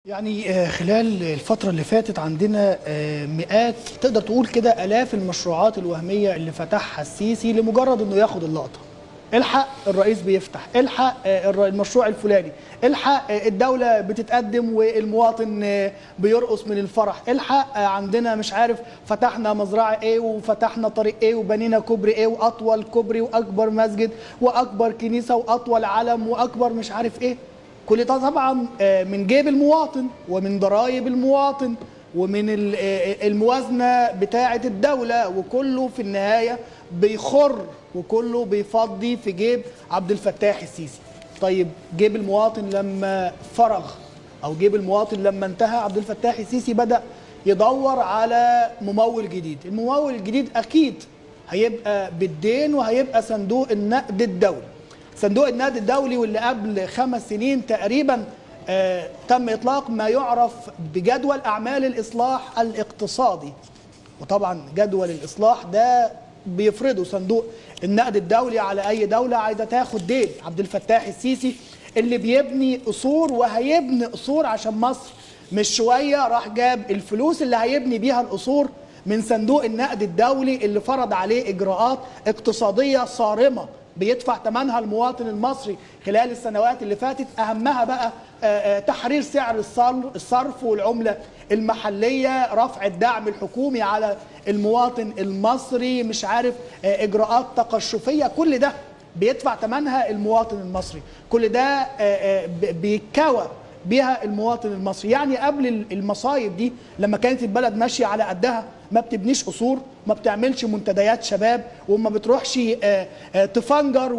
يعني آه، خلال الفترة اللي فاتت عندنا آه، مئات تقدر تقول كده آلاف المشروعات الوهمية اللي فتحها السيسي لمجرد إنه ياخد اللقطة. الحق الرئيس بيفتح، الحق آه، الر- المشروع الفلاني، الحق آه، الدولة بتتقدم والمواطن آه، بيرقص من الفرح، الحق آه، عندنا مش عارف فتحنا مزرعة إيه وفتحنا طريق إيه وبنينا كوبري إيه وأطول كوبري وأكبر مسجد وأكبر كنيسة وأطول علم وأكبر مش عارف إيه. كل ده طبعا آه، من جيب المواطن ومن ضرائب المواطن ومن ال- آه، الموازنه بتاعه الدوله وكله في النهايه بيخر وكله بيفضي في جيب عبد الفتاح السيسي. طيب جيب المواطن لما فرغ او جيب المواطن لما انتهى عبد الفتاح السيسي بدا يدور على ممول جديد، الممول الجديد اكيد هيبقى بالدين وهيبقى صندوق النقد الدولي. صندوق النقد الدولي واللي قبل خمس سنين تقريبا آه تم اطلاق ما يعرف بجدول اعمال الاصلاح الاقتصادي وطبعا جدول الاصلاح ده بيفرضه صندوق النقد الدولي على اي دوله عايزه تاخد دين عبد الفتاح السيسي اللي بيبني قصور وهيبني قصور عشان مصر مش شويه راح جاب الفلوس اللي هيبني بيها القصور من صندوق النقد الدولي اللي فرض عليه اجراءات اقتصاديه صارمه بيدفع ثمنها المواطن المصري خلال السنوات اللي فاتت اهمها بقى آه، آه، تحرير سعر الصر- الصرف والعمله المحليه رفع الدعم الحكومي على المواطن المصري مش عارف آه، اجراءات تقشفيه كل ده بيدفع ثمنها المواطن المصري كل ده آه، آه، ب- بيتكوى بيها المواطن المصري يعني قبل ال- المصايب دي لما كانت البلد ماشيه على قدها ما بتبنيش قصور ما بتعملش منتديات شباب وما بتروحش آه، آه، تفنجر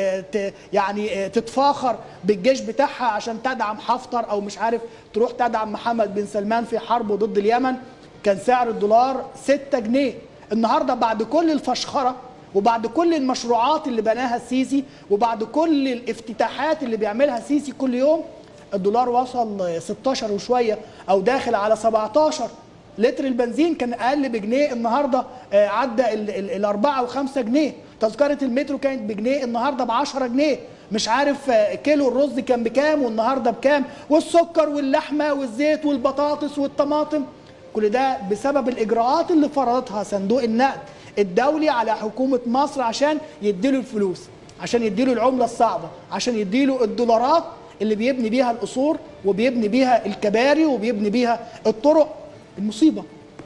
ويعني تتفاخر بالجيش بتاعها عشان تدعم حفتر او مش عارف تروح تدعم محمد بن سلمان في حربه ضد اليمن كان سعر الدولار 6 جنيه النهارده بعد كل الفشخره وبعد كل المشروعات اللي بناها السيسي وبعد كل الافتتاحات اللي بيعملها السيسي كل يوم الدولار وصل 16 وشويه او داخل على 17 لتر البنزين كان اقل بجنيه النهارده آه، عدى ال- ال- الاربعه وخمسه جنيه تذكره المترو كانت بجنيه النهارده ب 10 جنيه مش عارف آه، كيلو الرز كان بكام والنهارده بكام والسكر واللحمه والزيت والبطاطس والطماطم كل ده بسبب الاجراءات اللي فرضتها صندوق النقد الدولي على حكومه مصر عشان يديله الفلوس عشان يديله العمله الصعبه عشان يديله الدولارات اللي بيبني بيها القصور وبيبني بيها الكباري وبيبني بيها الطرق المصيبه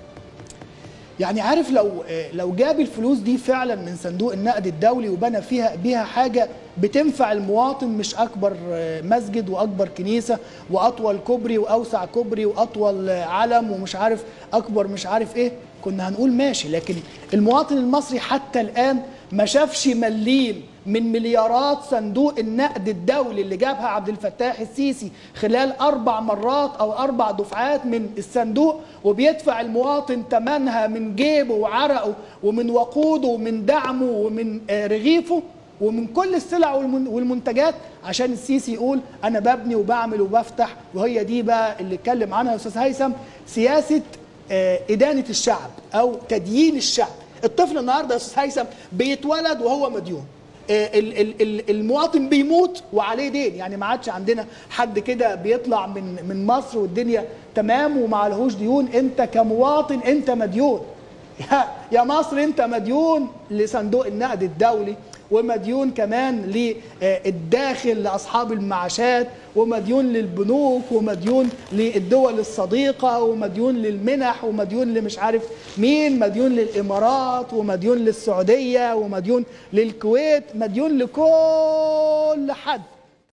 يعني عارف لو لو جاب الفلوس دي فعلا من صندوق النقد الدولي وبنى فيها بيها حاجه بتنفع المواطن مش اكبر مسجد واكبر كنيسه واطول كوبري واوسع كوبري واطول علم ومش عارف اكبر مش عارف ايه كنا هنقول ماشي لكن المواطن المصري حتى الان ما شافش مليم من مليارات صندوق النقد الدولي اللي جابها عبد الفتاح السيسي خلال اربع مرات او اربع دفعات من الصندوق وبيدفع المواطن ثمنها من جيبه وعرقه ومن وقوده ومن دعمه ومن آه، رغيفه ومن كل السلع والمن- والمنتجات عشان السيسي يقول انا ببني وبعمل وبفتح وهي دي بقى اللي اتكلم عنها الاستاذ هيثم سياسه آه، ادانه الشعب او تديين الشعب الطفل النهارده يا استاذ هيثم بيتولد وهو مديون آه، ال- ال- ال- المواطن بيموت وعليه دين يعني ما عادش عندنا حد كده بيطلع من من مصر والدنيا تمام وما عليهوش ديون انت كمواطن انت مديون يا يا مصر انت مديون لصندوق النقد الدولي ومديون كمان للداخل لاصحاب المعاشات ومديون للبنوك ومديون للدول الصديقه ومديون للمنح ومديون لمش عارف مين مديون للامارات ومديون للسعوديه ومديون للكويت مديون لكل حد